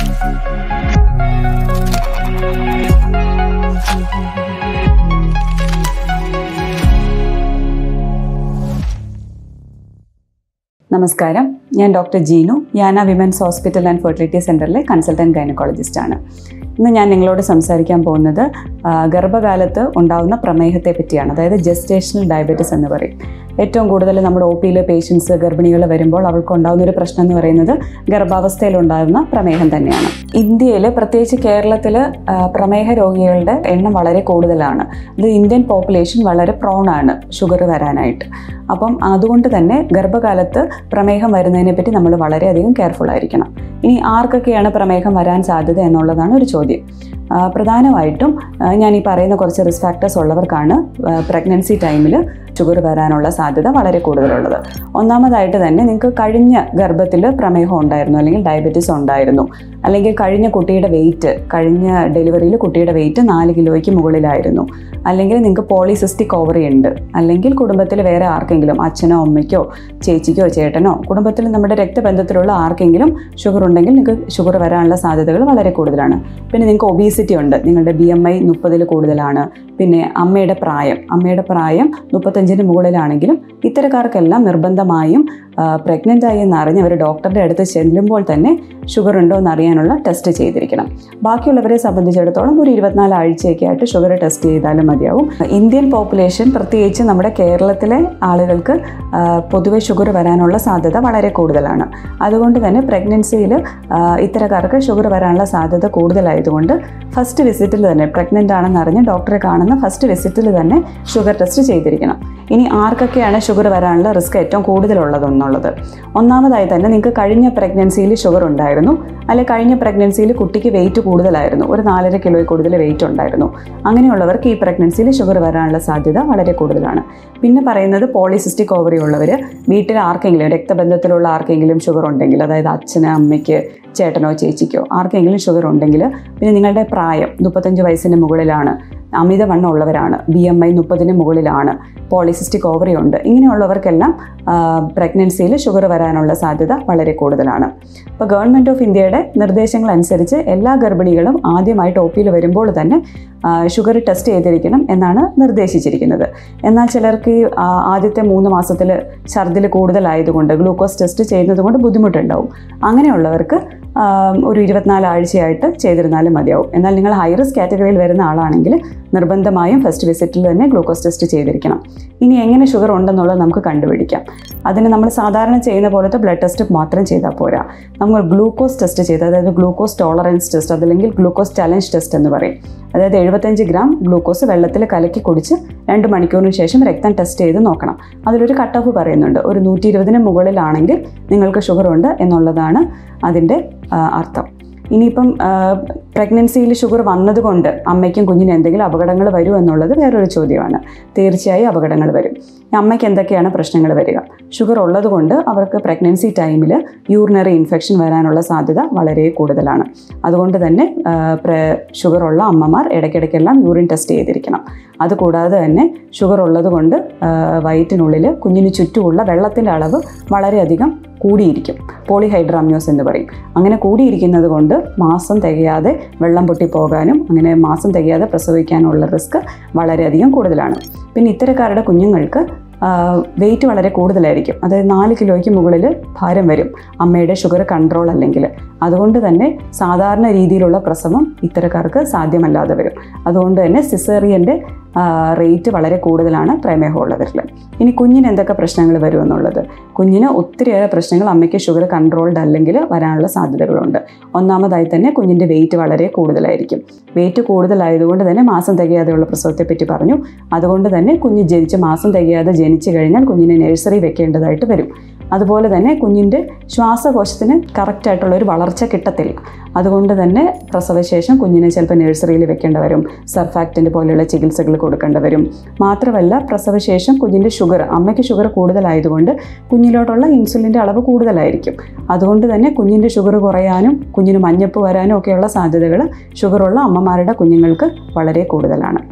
നമസ്കാരം ഞാൻ doctor Jeenu Yana women's hospital and fertility സെൻറ്ററിലെ കൺസൾട്ടൻറ്റ് ഗൈനക്കോളജിസ്റ്റ് ആണ് ഇന്ന് ഞാൻ നിങ്ങളോട് സംസാരിക്കാൻ പോകുന്നത് ആ, ഗർഭകാലത്ത് ഉണ്ടാകുന്ന പ്രമേഹത്തെ പറ്റിയാണ് അതായത് ജസ്റ്റേഷണൽ ഡയബറ്റിസ് എന്ന് പറയും ഏറ്റവും കൂടുതൽ നമ്മുടെ ഒ പിയിലെ പേഷ്യൻസ് ഗർഭിണികൾ വരുമ്പോൾ അവർക്ക് ഉണ്ടാകുന്ന ഒരു പ്രശ്നം എന്ന് പറയുന്നത് ഗർഭാവസ്ഥയിൽ ഉണ്ടാകുന്ന പ്രമേഹം തന്നെയാണ് ഇന്ത്യയിൽ പ്രത്യേകിച്ച് കേരളത്തിൽ പ്രമേഹ രോഗികളുടെ എണ്ണം വളരെ കൂടുതലാണ് ഇത് ഇന്ത്യൻ പോപ്പുലേഷൻ വളരെ പ്രോണാണ് ഷുഗർ വരാനായിട്ട് അപ്പം അതുകൊണ്ട് തന്നെ ഗർഭകാലത്ത് പ്രമേഹം വരുന്നതിനെ പറ്റി നമ്മൾ വളരെയധികം കെയർഫുൾ ആയിരിക്കണം ഇനി ആർക്കൊക്കെയാണ് പ്രമേഹം വരാൻ സാധ്യത എന്നുള്ളതാണ് ഒരു ചോദ്യം ആ, പ്രധാനമായിട്ടും ആ, ഞാൻ ഈ പറയുന്ന കുറച്ച് റിസ്ക് ഫാക്ടേഴ്സ് ഉള്ളവർക്കാണ് പ്രഗ്നൻസി ടൈമിൽ ഷുഗർ വരാനുള്ള സാധ്യത വളരെ കൂടുതലുള്ളത് ഒന്നാമതായിട്ട് തന്നെ നിങ്ങൾക്ക് കഴിഞ്ഞ ഗർഭത്തിൽ പ്രമേഹം ഉണ്ടായിരുന്നു അല്ലെങ്കിൽ ഡയബറ്റീസ് ഉണ്ടായിരുന്നു അല്ലെങ്കിൽ കഴിഞ്ഞ കുട്ടിയുടെ വെയിറ്റ് കഴിഞ്ഞ ഡെലിവറിയിൽ കുട്ടിയുടെ വെയിറ്റ് നാല് കിലോയ്ക്ക് മുകളിലായിരുന്നു അല്ലെങ്കിൽ നിങ്ങൾക്ക് പോളിസിസ്റ്റിക് ഓവറി ഉണ്ട് അല്ലെങ്കിൽ കുടുംബത്തിൽ വേറെ ആർക്കെങ്കിലും അച്ഛനോ അമ്മയ്ക്കോ ചേച്ചിക്കോ ചേട്ടനോ കുടുംബത്തിൽ നമ്മുടെ രക്തബന്ധത്തിലുള്ള ആർക്കെങ്കിലും ഷുഗർ ഉണ്ടെങ്കിൽ നിങ്ങൾക്ക് ഷുഗർ വരാനുള്ള സാധ്യതകൾ വളരെ കൂടുതലാണ് പിന്നെ നിങ്ങൾക്ക് ഒബീസിറ്റി ഉണ്ട് നിങ്ങളുടെ ബി എം ഐ മുപ്പതിൽ കൂടുതലാണ് പിന്നെ അമ്മയുടെ പ്രായം അമ്മയുടെ പ്രായം മുപ്പത്തഞ്ചിന് മുകളിലാണെങ്കിലും ഇത്തരക്കാർക്കെല്ലാം നിർബന്ധമായും പ്രഗ്നൻ്റ് ആയി എന്നറിഞ്ഞ് അവർ ഡോക്ടറുടെ അടുത്ത് ചെല്ലുമ്പോൾ തന്നെ ഷുഗർ ഉണ്ടോ എന്ന് അറിയാനുള്ള ടെസ്റ്റ് ചെയ്തിരിക്കണം ബാക്കിയുള്ളവരെ സംബന്ധിച്ചിടത്തോളം ഒരു ഇരുപത്തിനാല് ആഴ്ചയൊക്കെ ആയിട്ട് ഷുഗർ ടെസ്റ്റ് ചെയ്താലും മതിയാവും ഇന്ത്യൻ പോപ്പുലേഷൻ പ്രത്യേകിച്ച് നമ്മുടെ കേരളത്തിലെ ആളുകൾക്ക് ആ, പൊതുവെ ഷുഗർ വരാനുള്ള സാധ്യത വളരെ കൂടുതലാണ് അതുകൊണ്ട് തന്നെ പ്രഗ്നൻസിയിൽ ഇത്തരക്കാർക്ക് ഷുഗർ വരാനുള്ള സാധ്യത കൂടുതലായതുകൊണ്ട് ഫസ്റ്റ് വിസിറ്റിൽ തന്നെ പ്രഗ്നൻ്റ് ആണെന്ന് അറിഞ്ഞ് ഡോക്ടറെ കാണുന്ന ഫസ്റ്റ് വിസിറ്റിൽ തന്നെ ഷുഗർ ടെസ്റ്റ് ചെയ്തിരിക്കണം ഇനി ആർക്കൊക്കെയാണ് ഷുഗർ വരാനുള്ള റിസ്ക് ഏറ്റവും കൂടുതലുള്ളതെന്നുള്ളത് ഒന്നാമതായി തന്നെ നിങ്ങൾക്ക് കഴിഞ്ഞ പ്രഗ്നൻസിയിൽ ഷുഗർ ഉണ്ടായിരുന്നു അല്ലെ കഴിഞ്ഞ പ്രഗ്നൻസിയിൽ കുട്ടിക്ക് വെയിറ്റ് കൂടുതലായിരുന്നു ഒരു നാലര കിലോയിൽ കൂടുതൽ വെയിറ്റ് ഉണ്ടായിരുന്നു അങ്ങനെയുള്ളവർക്ക് ഈ പ്രഗ്നൻസിയിൽ ഷുഗർ വരാനുള്ള സാധ്യത വളരെ കൂടുതലാണ് പിന്നെ പറയുന്നത് പോളിസിസ്റ്റിക് ഓവറി ഉള്ളവർ വീട്ടിൽ ആർക്കെങ്കിലും രക്തബന്ധത്തിലുള്ള ആർക്കെങ്കിലും ഷുഗർ ഉണ്ടെങ്കിൽ അതായത് അച്ഛന് അമ്മയ്ക്ക് ചേട്ടനോ ചേച്ചിക്കോ ആർക്കെങ്കിലും ഷുഗർ ഉണ്ടെങ്കിൽ പിന്നെ നിങ്ങളുടെ പ്രായം മുപ്പത്തഞ്ച് വയസ്സിന് മുകളിലാണ് അമിതവണ്ണം ഉള്ളവരാണ് ബി എം ഐ മുപ്പതിന് മുകളിലാണ് പോളിസിസ്റ്റിക് ഓവറി ഉണ്ട് ഇങ്ങനെയുള്ളവർക്കെല്ലാം പ്രഗ്നൻസിയിൽ ഷുഗർ വരാനുള്ള സാധ്യത വളരെ കൂടുതലാണ് അപ്പോൾ ഗവൺമെൻറ് ഓഫ് ഇന്ത്യയുടെ നിർദ്ദേശങ്ങൾ അനുസരിച്ച് എല്ലാ ഗർഭിണികളും ആദ്യമായിട്ട് ഒ പിയിൽ വരുമ്പോൾ തന്നെ ഷുഗർ ടെസ്റ്റ് ചെയ്തിരിക്കണം എന്നാണ് നിർദ്ദേശിച്ചിരിക്കുന്നത് എന്നാൽ ചിലർക്ക് ഈ ആ, ആദ്യത്തെ മൂന്ന് മാസത്തിൽ ഛർദിൽ കൂടുതലായതുകൊണ്ട് ഗ്ലൂക്കോസ് ടെസ്റ്റ് ചെയ്യുന്നത് കൊണ്ട് ബുദ്ധിമുട്ടുണ്ടാവും അങ്ങനെയുള്ളവർക്ക് ആ, ഒരു ഇരുപത്തിനാല് ആഴ്ചയായിട്ട് ചെയ്തിരുന്നാലും മതിയാവും എന്നാൽ നിങ്ങൾ ഹൈ റിസ്ക് കാറ്റഗറിയിൽ വരുന്ന ആളാണെങ്കിൽ നിർബന്ധമായും ഫസ്റ്റ് വിസിറ്റിൽ തന്നെ ഗ്ലൂക്കോസ് ടെസ്റ്റ് ചെയ്തിരിക്കണം ഇനി എങ്ങനെ ഷുഗർ ഉണ്ടെന്നുള്ളത് നമുക്ക് കണ്ടുപിടിക്കാം അതിന് നമ്മൾ സാധാരണ ചെയ്യുന്ന പോലത്തെ ബ്ലഡ് ടെസ്റ്റ് മാത്രം ചെയ്താൽ പോരാ നമ്മൾ ഗ്ലൂക്കോസ് ടെസ്റ്റ് ചെയ്ത് അതായത് ഗ്ലൂക്കോസ് ടോളറൻസ് ടെസ്റ്റ് അതല്ലെങ്കിൽ ഗ്ലൂക്കോസ് ചലഞ്ച് ടെസ്റ്റ് എന്ന് പറയും അതായത് എഴുപത്തഞ്ച് ഗ്രാം ഗ്ലൂക്കോസ് വെള്ളത്തിൽ കലക്കി കുടിച്ച് രണ്ട് മണിക്കൂറിന് ശേഷം രക്തം ടെസ്റ്റ് ചെയ്ത് നോക്കണം അതിലൊരു കട്ട് ഓഫ് പറയുന്നുണ്ട് ഒരു നൂറ്റി ഇരുപതിന് മുകളിലാണെങ്കിൽ നിങ്ങൾക്ക് ഷുഗർ ഉണ്ട് എന്നുള്ളതാണ് അതിൻ്റെ ആ, അർത്ഥം ഇനിയിപ്പം പ്രഗ്നൻസിയിൽ ഷുഗർ വന്നതുകൊണ്ട് അമ്മയ്ക്കും കുഞ്ഞിനും എന്തെങ്കിലും അപകടങ്ങൾ വരുമോ എന്നുള്ളത് വേറൊരു ചോദ്യമാണ് തീർച്ചയായും അപകടങ്ങൾ വരും അമ്മയ്ക്ക് എന്തൊക്കെയാണ് പ്രശ്നങ്ങൾ വരിക ഷുഗർ ഉള്ളതുകൊണ്ട് അവർക്ക് പ്രഗ്നൻസി ടൈമിൽ യൂറിനറി ഇൻഫെക്ഷൻ വരാനുള്ള സാധ്യത വളരെ കൂടുതലാണ് അതുകൊണ്ട് തന്നെ ആ, പ്ര- ഷുഗർ ഉള്ള അമ്മമാർ ഇടയ്ക്കിടയ്ക്കെല്ലാം യൂറിൻ ടെസ്റ്റ് ചെയ്തിരിക്കണം അതുകൂടാതെ തന്നെ ഷുഗർ ഉള്ളതുകൊണ്ട് ആ, വയറ്റിനുള്ളിൽ കുഞ്ഞിന് ചുറ്റുമുള്ള വെള്ളത്തിൻ്റെ അളവ് വളരെയധികം കൂടിയിരിക്കും പോളിഹൈഡ്രാമ്യോസ് എന്ന് പറയും അങ്ങനെ കൂടിയിരിക്കുന്നത് കൊണ്ട് മാസം തികയാതെ വെള്ളം പൊട്ടിപ്പോകാനും അങ്ങനെ മാസം തികയാതെ പ്രസവിക്കാനുള്ള റിസ്ക് വളരെയധികം കൂടുതലാണ് പിന്നെ ഇത്തരക്കാരുടെ കുഞ്ഞുങ്ങൾക്ക് വെയിറ്റ് വളരെ കൂടുതലായിരിക്കും അതായത് നാല് കിലോയ്ക്ക് മുകളിൽ ഭാരം വരും അമ്മയുടെ ഷുഗർ കൺട്രോൾ അല്ലെങ്കിൽ അതുകൊണ്ട് തന്നെ സാധാരണ രീതിയിലുള്ള പ്രസവം ഇത്തരക്കാർക്ക് സാധ്യമല്ലാതെ വരും അതുകൊണ്ട് തന്നെ സിസേറിയൻ്റെ റേറ്റ് വളരെ കൂടുതലാണ് പ്രമേഹമുള്ളവരിൽ ഇനി കുഞ്ഞിന് എന്തൊക്കെ പ്രശ്നങ്ങൾ വരും എന്നുള്ളത് കുഞ്ഞിന് ഒത്തിരിയേറെ പ്രശ്നങ്ങൾ അമ്മയ്ക്ക് ഷുഗർ കൺട്രോൾഡ് അല്ലെങ്കിൽ വരാനുള്ള സാധ്യതകളുണ്ട് ഒന്നാമതായി തന്നെ കുഞ്ഞിൻ്റെ വെയിറ്റ് വളരെ കൂടുതലായിരിക്കും വെയിറ്റ് കൂടുതലായതുകൊണ്ട് തന്നെ മാസം തികയാതെയുള്ള പ്രസവത്തെ പറ്റി പറഞ്ഞു അതുകൊണ്ട് തന്നെ കുഞ്ഞ് ജനിച്ച് മാസം തികയാതെ ജനിച്ചു കഴിഞ്ഞാൽ കുഞ്ഞിനെ നഴ്സറി വെക്കേണ്ടതായിട്ട് വരും അതുപോലെ തന്നെ കുഞ്ഞിൻ്റെ ശ്വാസകോശത്തിന് കറക്റ്റായിട്ടുള്ള ഒരു വളർച്ച കിട്ടത്തില്ല അതുകൊണ്ട് തന്നെ പ്രസവശേഷം കുഞ്ഞിനെ ചിലപ്പോൾ നഴ്സറിയിൽ വെക്കേണ്ടി വരും സർഫാക്റ്റൻ്റ് പോലെയുള്ള ചികിത്സകൾ കൊടുക്കേണ്ടി വരും മാത്രമല്ല പ്രസവശേഷം കുഞ്ഞിൻ്റെ ഷുഗർ അമ്മയ്ക്ക് ഷുഗർ കൂടുതലായതുകൊണ്ട് കുഞ്ഞിലോട്ടുള്ള ഇൻസുലിൻ്റെ അളവ് കൂടുതലായിരിക്കും അതുകൊണ്ട് തന്നെ കുഞ്ഞിൻ്റെ ഷുഗർ കുറയാനും കുഞ്ഞിന് മഞ്ഞപ്പ് വരാനും ഒക്കെയുള്ള സാധ്യതകൾ ഷുഗറുള്ള അമ്മമാരുടെ കുഞ്ഞുങ്ങൾക്ക് വളരെ കൂടുതലാണ്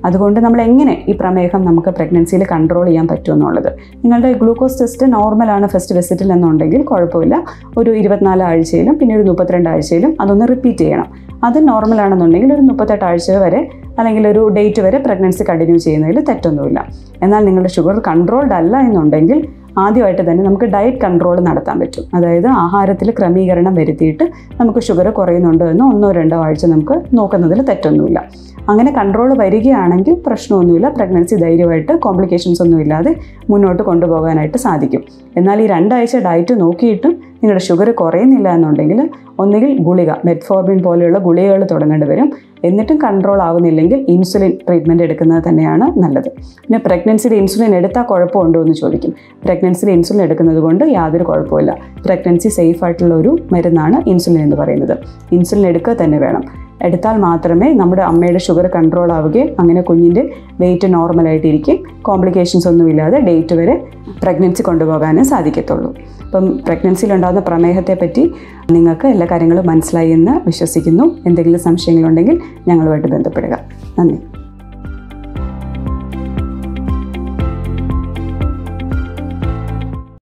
അതുകൊണ്ട് നമ്മൾ എങ്ങനെ ഈ പ്രമേഹം നമുക്ക് പ്രഗ്നൻസിയിൽ കൺട്രോൾ ചെയ്യാൻ പറ്റുമെന്നുള്ളത് നിങ്ങളുടെ ഗ്ലൂക്കോസ് ടെസ്റ്റ് നോർമലാണ് ഫസ്റ്റ് വിസിറ്റിൽ എന്നുണ്ടെങ്കിൽ കുഴപ്പമില്ല ഒരു ഇരുപത്തിനാല് ആഴ്ചയിലും പിന്നെ ഒരു മുപ്പത്തിരണ്ട് ആഴ്ചയിലും അതൊന്ന് റിപ്പീറ്റ് ചെയ്യണം അത് നോർമൽ ആണെന്നുണ്ടെങ്കിൽ ഒരു മുപ്പത്തെട്ട് ആഴ്ച വരെ അല്ലെങ്കിൽ ഒരു ഡേറ്റ് വരെ പ്രഗ്നൻസി കണ്ടിന്യൂ ചെയ്യുന്നതിൽ തെറ്റൊന്നുമില്ല എന്നാൽ നിങ്ങളുടെ ഷുഗർ കൺട്രോൾഡ് അല്ല എന്നുണ്ടെങ്കിൽ ആദ്യമായിട്ട് തന്നെ നമുക്ക് ഡയറ്റ് കൺട്രോൾ നടത്താൻ പറ്റും അതായത് ആഹാരത്തിൽ ക്രമീകരണം വരുത്തിയിട്ട് നമുക്ക് ഷുഗർ കുറയുന്നുണ്ടോ എന്ന് ഒന്നോ രണ്ടോ ആഴ്ച നമുക്ക് നോക്കുന്നതിൽ തെറ്റൊന്നുമില്ല അങ്ങനെ കൺട്രോൾ വരികയാണെങ്കിൽ പ്രശ്നമൊന്നുമില്ല പ്രഗ്നൻസി ധൈര്യമായിട്ട് കോംപ്ലിക്കേഷൻസ് ഒന്നും ഇല്ലാതെ മുന്നോട്ട് കൊണ്ടുപോകാനായിട്ട് സാധിക്കും എന്നാൽ ഈ രണ്ടാഴ്ച ഡയറ്റ് നോക്കിയിട്ടും നിങ്ങളുടെ ഷുഗർ കുറയുന്നില്ല എന്നുണ്ടെങ്കിൽ ഒന്നുകിൽ ഗുളിക മെറ്റ്ഫോർമിൻ പോലെയുള്ള ഗുളികകൾ തുടങ്ങേണ്ടി വരും എന്നിട്ടും കൺട്രോൾ ആവുന്നില്ലെങ്കിൽ ഇൻസുലിൻ ട്രീറ്റ്മെൻറ്റ് എടുക്കുന്നത് തന്നെയാണ് നല്ലത് പിന്നെ പ്രഗ്നൻസിയിൽ ഇൻസുലിൻ എടുത്താൽ കുഴപ്പമുണ്ടോ എന്ന് ചോദിക്കും പ്രഗ്നൻസിയിൽ ഇൻസുലിൻ എടുക്കുന്നത് കൊണ്ട് യാതൊരു കുഴപ്പമില്ല പ്രഗ്നൻസി സേഫ് ആയിട്ടുള്ള ഒരു മരുന്നാണ് ഇൻസുലിൻ എന്ന് പറയുന്നത് ഇൻസുലിൻ എടുക്കുക തന്നെ വേണം എടുത്താൽ മാത്രമേ നമ്മുടെ അമ്മയുടെ ഷുഗർ കൺട്രോൾ ആവുകയും അങ്ങനെ കുഞ്ഞിൻ്റെ വെയിറ്റ് നോർമലായിട്ടിരിക്കും കോംപ്ലിക്കേഷൻസ് ഒന്നുമില്ലാതെ ഡേറ്റ് വരെ പ്രഗ്നൻസി കൊണ്ടുപോകാനും സാധിക്കത്തുള്ളൂ അപ്പം പ്രഗ്നൻസിയിലുണ്ടാകുന്ന പ്രമേഹത്തെ പറ്റി നിങ്ങൾക്ക് എല്ലാ കാര്യങ്ങളും മനസ്സിലായി എന്ന് വിശ്വസിക്കുന്നു എന്തെങ്കിലും സംശയങ്ങളുണ്ടെങ്കിൽ ഞങ്ങളുമായിട്ട് ബന്ധപ്പെടുക നന്ദി